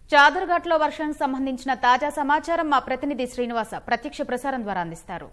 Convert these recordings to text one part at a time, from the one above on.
చాదర్ఘాట్లో వర్షానికి సంబంధించిన తాజా సమాచారం మా ప్రతినిధి శ్రీనివాస ప్రత్యక్ష ప్రసారం ద్వారా అందిస్తారు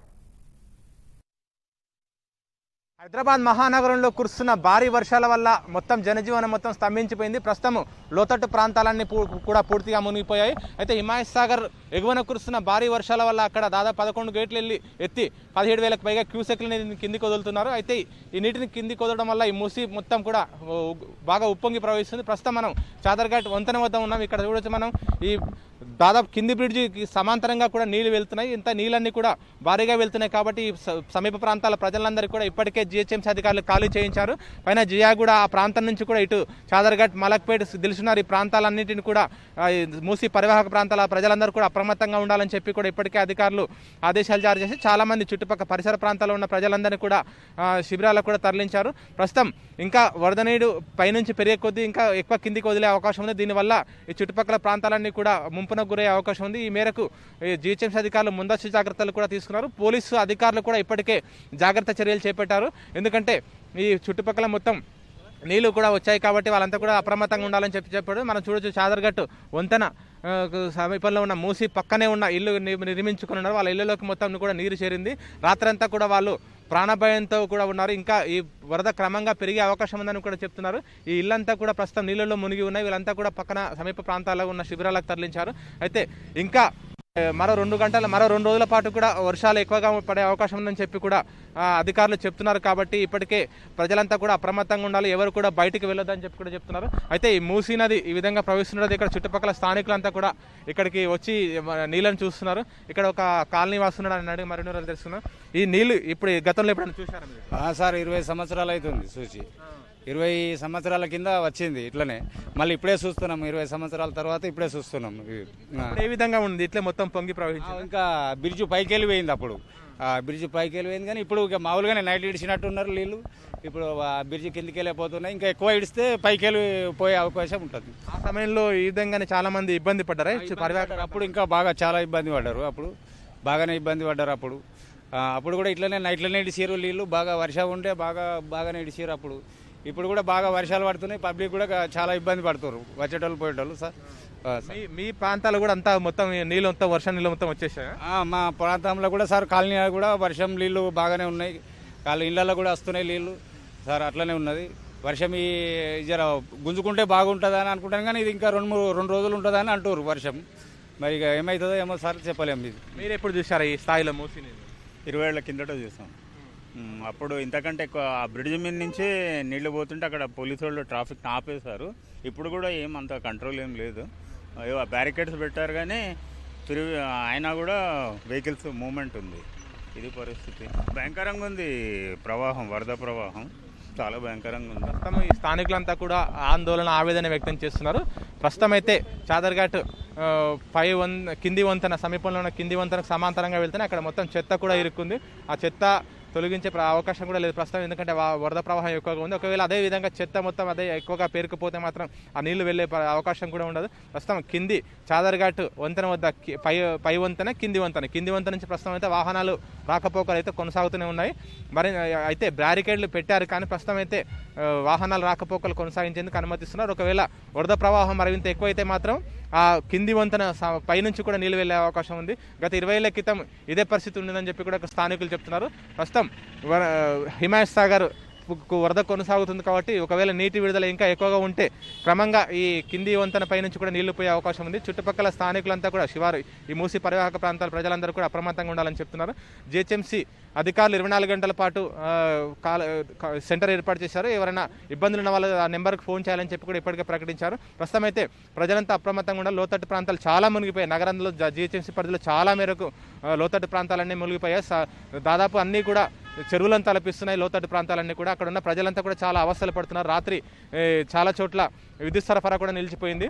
హైదరాబాద్ మహానగరంలో కురుస్తున్న భారీ వర్షాల వల్ల మొత్తం జనజీవనం మొత్తం స్తంభించిపోయింది ప్రస్తుతం లోతట్టు ప్రాంతాలన్నీ పూ- కూడా పూర్తిగా మునిగిపోయాయి అయితే హిమాయత్ సాగర్ ఎగువన కురుస్తున్న భారీ వర్షాల వల్ల అక్కడ దాదాపు పదకొండు గేట్లు వెళ్ళి ఎత్తి పదిహేడు వేలకు పైగా క్యూసెక్ల నీటిని కిందికి వదులుతున్నారు అయితే ఈ నీటిని కిందికి వదలడం వల్ల ఈ మూసి మొత్తం కూడా ఓ, బాగా ఉప్పొంగి ప్రవహిస్తుంది ప్రస్తుతం మనం చాదర్ఘాట్ వంతెన వద్ద ఉన్నాం ఇక్కడ చూడొచ్చు మనం ఈ దాదాపు కింది బ్రిడ్జికి సమాంతరంగా కూడా నీళ్లు వెళ్తున్నాయి ఇంత నీళ్ళన్నీ కూడా భారీగా వెళ్తున్నాయి కాబట్టి ఈ స- సమీప ప్రాంతాల ప్రజలందరికీ కూడా ఇప్పటికే జిహెచ్ఎంసీ అధికారులు ఖాళీ చేయించారు పైన జియా కూడా ఆ ప్రాంతం నుంచి కూడా ఇటు చాదర్ఘట్ మలక్పేట్ దిల్సునార్ ఈ ప్రాంతాలన్నింటిని కూడా ఆ, ఈ మూసి పరివాహక ప్రాంతాల ప్రజలందరూ కూడా అప్రమత్తంగా ఉండాలని చెప్పి కూడా ఇప్పటికే అధికారులు ఆదేశాలు జారీ చేసి చాలా మంది చుట్టుపక్కల పరిసర ప్రాంతాల్లో ఉన్న ప్రజలందరినీ కూడా ఆ, శిబిరాలకు కూడా తరలించారు ప్రస్తుతం ఇంకా వరద నీరు పైనుంచి పెరిగే కొద్దీ ఇంకా ఎక్కువ కిందికి వదిలే అవకాశం ఉంది దీనివల్ల ఈ చుట్టుపక్కల ప్రాంతాలన్నీ కూడా ముంపునకు గురయ్యే అవకాశం ఉంది ఈ మేరకు జిహెచ్ఎంసీ అధికారులు ముందస్తు జాగ్రత్తలు కూడా తీసుకున్నారు పోలీసు అధికారులు కూడా ఇప్పటికే జాగ్రత్త చర్యలు చేపట్టారు ఎందుకంటే ఈ చుట్టుపక్కల మొత్తం నీళ్లు కూడా వచ్చాయి కాబట్టి వాళ్ళంతా కూడా అప్రమత్తంగా ఉండాలని చెప్పి చెప్పాడు మనం చూడొచ్చు చాదర్గట్టు వంతెన ఆ, సమీపంలో ఉన్న మూసి పక్కనే ఉన్న ఇల్లు ని- నిర్మించుకుని ఉన్నారు వాళ్ళ ఇళ్ళలోకి మొత్తం కూడా నీరు చేరింది రాత్రంతా కూడా వాళ్ళు ప్రాణభయంతో కూడా ఉన్నారు ఇంకా ఈ వరద క్రమంగా పెరిగే అవకాశం ఉందని కూడా చెప్తున్నారు ఈ ఇల్లంతా కూడా ప్రస్తుతం నీళ్ళలో మునిగి ఉన్నాయి వీళ్ళంతా కూడా పక్కన సమీప ప్రాంతాల్లో ఉన్న శిబిరాలకు తరలించారు అయితే ఇంకా ఏ, మరో రెండు గంటల మరో రెండు రోజుల పాటు కూడా వర్షాలు ఎక్కువగా పడే అవకాశం ఉందని చెప్పి కూడా ఆ, అధికారులు చెప్తున్నారు కాబట్టి ఇప్పటికే ప్రజలంతా కూడా అప్రమత్తంగా ఉండాలి ఎవరు కూడా బయటికి వెళ్ళొద్దని చెప్పి కూడా చెప్తున్నారు అయితే ఈ మూసీ నది ఈ విధంగా ప్రవహిస్తున్నది ఇక్కడ చుట్టుపక్కల స్థానికులంతా కూడా ఇక్కడికి వచ్చి మ- నీళ్ళని చూస్తున్నారు ఇక్కడ ఒక కాలనీ వాస్తున్నాడు అని అడిగి మరిన్ని రోజులు తెలుసుకున్నాం ఈ నీళ్లు ఇప్పుడు ఈ గతంలో ఎప్పుడైనా చూసారా మీరు ఆ సార్ ఇరవై సంవత్సరాలు అవుతుంది చూసి ఇరవై సంవత్సరాల కింద వచ్చింది ఇట్లనే మళ్ళీ ఇప్పుడే చూస్తున్నాం ఇరవై సంవత్సరాల తర్వాత ఇప్పుడే చూస్తున్నాం ఇది. ఆ. ఏ విధంగా ఉంది ఇట్లే మొత్తం పొంగి ఆ, ప్రవహించింది ఇంకా బ్రిడ్జ్ పైకి వెళ్ళిపోయింది అప్పుడు ఆ బ్రిడ్జ్ పైకి వెళ్ళిపోయింది కానీ ఇప్పుడు ఇక మామూలుగానే నైట్ ఇడిచినట్టు ఉన్నారు నీళ్ళు ఇప్పుడు ఆ బ్రిడ్జ్ కిందికి వెళ్ళిపోతున్నాయి ఇంకా ఎక్కువ ఇడిస్తే పైకి వెళ్ళి పోయే అవకాశం ఉంటుంది ఆ సమయంలో ఈ విధంగానే చాలా మంది ఇబ్బంది పడ్డారా ఈ పరివాహక అప్పుడు ఇంకా బాగా చాలా ఇబ్బంది పడ్డారు అప్పుడు బాగానే ఇబ్బంది పడ్డారు అప్పుడు ఆ, అప్పుడు కూడా ఇట్లనే నైట్లోనే ఇడిచారు నీళ్ళు బాగా వర్షం ఉంటే బాగా బాగానే ఇడిచారు అప్పుడు ఇప్పుడు కూడా బాగా వర్షాలు పడుతున్నాయి పబ్లిక్ కూడా చాలా ఇబ్బంది పడుతున్నారు వచ్చేటోళ్ళు పోయేటోళ్ళు సార్ ఆ, సార్. మీ మీ ప్రాంతాలు కూడా అంతా మొత్తం ఈ నీళ్ళు మొత్తం వర్షం నీళ్ళు మొత్తం వచ్చేసాయా ఆ, మా ప్రాంతంలో కూడా సార్ కాలనీ కూడా వర్షం నీళ్ళు బాగానే ఉన్నాయి వాళ్ళ ఇళ్ళల్లో కూడా వస్తున్నాయి నీళ్ళు సార్ అట్లనే ఉన్నది వర్షం ఈ జర గుంజుకుంటే బాగుంటుంది అని అనుకుంటాను కానీ ఇది ఇంకా రెండు మూడు రెండు రోజులు ఉంటుందని అంటారు వర్షం మరి ఇక ఏమవుతుందో ఏమో సార్ చెప్పలేము ఇది మీరు ఎప్పుడు చూసారా ఈ స్థాయిలో మూసి నీళ్ళు ఇరవై ఏళ్ళ కిందట చూసాం మ్, అప్పుడు ఇంతకంటే ఎక్కువ ఆ బ్రిడ్జ్ మీద నుంచి నీళ్లు పోతుంటే అక్కడ పోలీసు వాళ్ళు ట్రాఫిక్ ఆపేశారు ఇప్పుడు కూడా ఏం అంత కంట్రోల్ ఏం లేదు ఏవో బ్యారికేడ్స్ పెట్టారు కానీ తిరిగి అయినా కూడా వెహికల్స్ మూమెంట్ ఉంది ఇది పరిస్థితి భయంకరంగా ఉంది ప్రవాహం వరద ప్రవాహం చాలా భయంకరంగా ఉంది ప్రస్తుతం ఈ స్థానికులంతా కూడా ఆందోళన ఆవేదన వ్యక్తం చేస్తున్నారు ప్రస్తుతం అయితే చాదర్ఘాట్ ఆ, పై వం కింది వంతెన సమీపంలో ఉన్న కింది వంతెనకు సమాంతరంగా వెళ్తేనే అక్కడ మొత్తం చెత్త కూడా ఇరుక్కుంది ఆ చెత్త తొలగించే ప్ర- అవకాశం కూడా లేదు ప్రస్తుతం ఎందుకంటే వా- వరద ప్రవాహం ఎక్కువగా ఉంది ఒకవేళ అదే విధంగా చెత్త మొత్తం అదే ఎక్కువగా పేరుకుపోతే మాత్రం ఆ నీళ్లు వెళ్ళే ప- అవకాశం కూడా ఉండదు ప్రస్తుతం కింది చాదర్ఘాట్ వంతెన వద్ద కి- పై పై వంతెన కింది వంతెన కింది వంతెన నుంచి ప్రస్తుతం అయితే వాహనాలు రాకపోకలు అయితే కొనసాగుతూనే ఉన్నాయి మరి అయితే బ్యారికేడ్లు పెట్టారు కానీ ప్రస్తుతం అయితే ఆ, వాహనాలు రాకపోకలు కొనసాగించేందుకు అనుమతిస్తున్నారు ఒకవేళ వరద ప్రవాహం మరింత ఎక్కువైతే మాత్రం ఆ కింది వంతెన స- పైనుంచి కూడా నీళ్ళు వెళ్ళే అవకాశం ఉంది గత ఇరవై ఏళ్ల క్రితం ఇదే పరిస్థితి ఉండిందని చెప్పి కూడా ఇక్కడ స్థానికులు చెప్తున్నారు ప్రస్తుతం వర- హిమాయత్ సాగర్ కు వరద కొనసాగుతుంది కాబట్టి ఒకవేళ నీటి విడుదల ఇంకా ఎక్కువగా ఉంటే క్రమంగా ఈ కింది వంతెన పై నుంచి కూడా నీళ్లు పోయే అవకాశం ఉంది చుట్టుపక్కల స్థానికులంతా కూడా శివారు ఈ మూసి పరివాహక ప్రాంతాల ప్రజలందరూ కూడా అప్రమత్తంగా ఉండాలని చెప్తున్నారు జిహెచ్ఎంసీ అధికారులు ఇరవై నాలుగు గంటల పాటు ఆ, కాల క- సెంటర్ ఏర్పాటు చేశారు ఎవరైనా ఇబ్బందులు ఉన్న వాళ్ళు ఆ నెంబర్కి ఫోన్ చేయాలని చెప్పి కూడా ఇప్పటికే ప్రకటించారు ప్రస్తుతం అయితే ప్రజలంతా అప్రమత్తంగా ఉండాలి లోతట్టు ప్రాంతాలు చాలా మునిగిపోయాయి నగరంలో జిహెచ్ఎంసీ పరిధిలో చాలా మేరకు ఆ, లోతట్టు ప్రాంతాలన్నీ మునిగిపోయాయి సా- దాదాపు అన్నీ కూడా చెరువులను తలపిస్తున్నాయి లోతట్టు ప్రాంతాలన్నీ కూడా అక్కడ ఉన్న ప్రజలంతా కూడా చాలా అవస్థలు పడుతున్నారు రాత్రి ఏ, చాలా చోట్ల విద్యుత్ సరఫరా కూడా నిలిచిపోయింది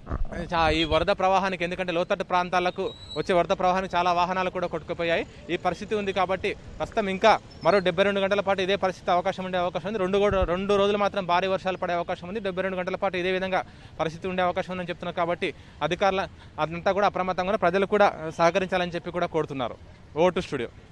చా- ఈ వరద ప్రవాహానికి ఎందుకంటే లోతట్టు ప్రాంతాలకు వచ్చే వరద ప్రవాహానికి చాలా వాహనాలు కూడా కొట్టుకుపోయాయి ఈ పరిస్థితి ఉంది కాబట్టి ప్రస్తుతం ఇంకా మరో డెబ్బై రెండు గంటల పాటు ఇదే పరిస్థితి అవకాశం ఉండే అవకాశం ఉంది రెండు కూడా రెండు రోజులు మాత్రం భారీ వర్షాలు పడే అవకాశం ఉంది డెబ్బై రెండు గంటల పాటు ఇదే విధంగా పరిస్థితి ఉండే అవకాశం ఉందని చెప్తున్నారు కాబట్టి అధికారుల అదంతా కూడా అప్రమత్తంగా ఉన్న ప్రజలు కూడా సహకరించాలని చెప్పి కూడా కోరుతున్నారు ఓటు స్టూడియో